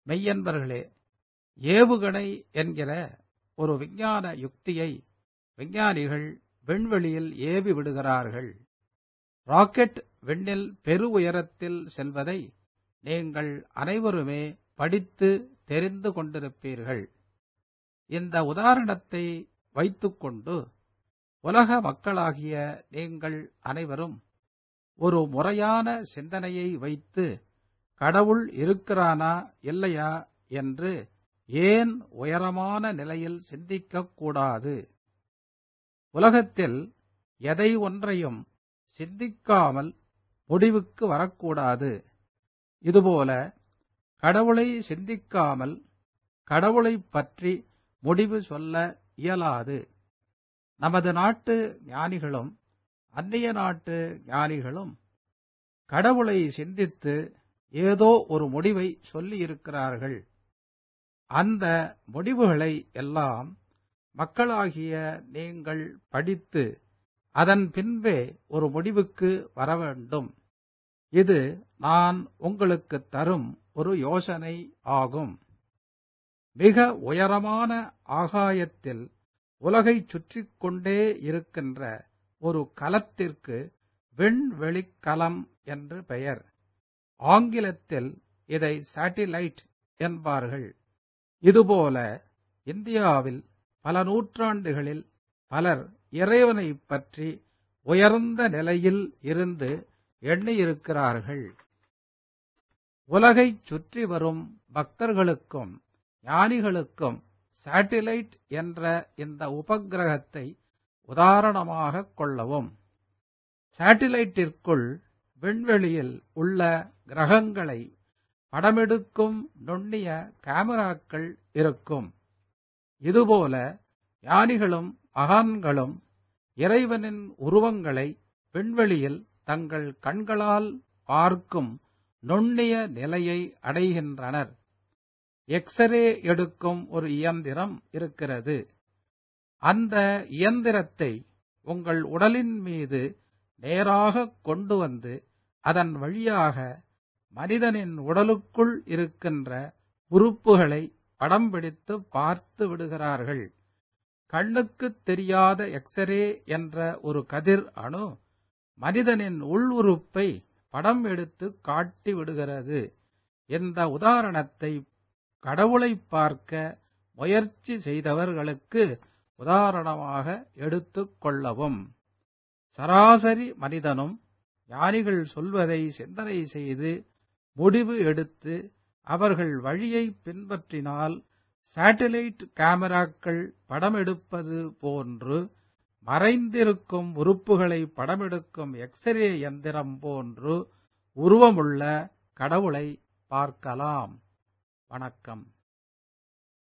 மெய்யன்பர்களே ஏவுகணை என்கிற ஒரு விஞ்ஞான யுக்தியை விஞ்ஞானிகள் விண்வெளியில் ஏவி விடுகிறார்கள் ராக்கெட் விண்ணில் பெரு உயரத்தில் செல்வதை நீங்கள் அனைவருமே படித்து தெரிந்து கொண்டிருப்பீர்கள் இந்த உதாரணத்தை வைத்துக்கொண்டு உலக மக்களாகிய நீங்கள் அனைவரும் ஒரு முறையான சிந்தனையை வைத்து கடவுள் இருக்கிறானா இல்லையா என்று ஏன் உயரமான நிலையில் சிந்திக்கக் கூடாது உலகத்தில் எதை ஒன்றையும் சிந்திக்காமல் முடிவுக்கு வரக்கூடாது இதுபோல கடவுளை சிந்திக்காமல் கடவுளைப் பற்றி முடிவு சொல்ல இயலாது நமது நாட்டு ஞானிகளும் அந்நிய நாட்டு ஞானிகளும் கடவுளை சிந்தித்து ஏதோ ஒரு முடிவை சொல்லியிருக்கிறார்கள் அந்த முடிவுகளை எல்லாம் மக்களாகிய நீங்கள் படித்து அதன் பின்பே ஒரு முடிவுக்கு வர வேண்டும் இது நான் உங்களுக்கு தரும் ஒரு யோசனை ஆகும் மிக உயரமான ஆகாயத்தில் உலகைச் சுற்றிக் கொண்டே இருக்கின்ற ஒரு கலத்திற்கு விண்வெளிக்கலம் என்று பெயர் ஆங்கிலத்தில் இதை சேட்டிலைட் என்பார்கள் இதுபோல இந்தியாவில் பல நூற்றாண்டுகளில் பலர் இறைவனைப் பற்றி உயர்ந்த நிலையில் இருந்து எண்ணியிருக்கிறார்கள் உலகைச் சுற்றி வரும் பக்தர்களுக்கும் ஞானிகளுக்கும் சேட்டிலைட் என்ற இந்த உபக்கிரகத்தை உதாரணமாக கொள்ளவும் சேட்டிலைட்டிற்குள் விண்வெளியில் உள்ள கிரகங்களை படமெடுக்கும் நுண்ணிய கேமராக்கள் இருக்கும் இதுபோல ஞானிகளும் மகான்களும் இறைவனின் உருவங்களை விண்வெளியில் தங்கள் கண்களால் பார்க்கும் நுண்ணிய நிலையை அடைகின்றனர் எக்ஸ்ரே எடுக்கும் ஒரு இயந்திரம் இருக்கிறது அந்த இயந்திரத்தை உங்கள் உடலின் மீது நேராக கொண்டு வந்து அதன் வழியாக மனிதனின் உடலுக்குள் இருக்கின்ற உறுப்புகளை படம் பிடித்து பார்த்து விடுகிறார்கள் கண்ணுக்குத் தெரியாத எக்ஸ்ரே என்ற ஒரு கதிர் அணு மனிதனின் உள் உறுப்பை படம் எடுத்து காட்டி விடுகிறது இந்த உதாரணத்தை கடவுளை பார்க்க முயற்சி செய்தவர்களுக்கு உதாரணமாக எடுத்துக் கொள்ளவும் சராசரி மனிதனும் ஞானிகள் சொல்வதை சிந்தனை செய்து முடிவு எடுத்து அவர்கள் வழியை பின்பற்றினால் சேட்டிலைட் கேமராக்கள் படமெடுப்பது போன்று மறைந்திருக்கும் உறுப்புகளை படமெடுக்கும் எக்ஸ்ரே எந்திரம் போன்று உருவமுள்ள கடவுளை பார்க்கலாம் வணக்கம்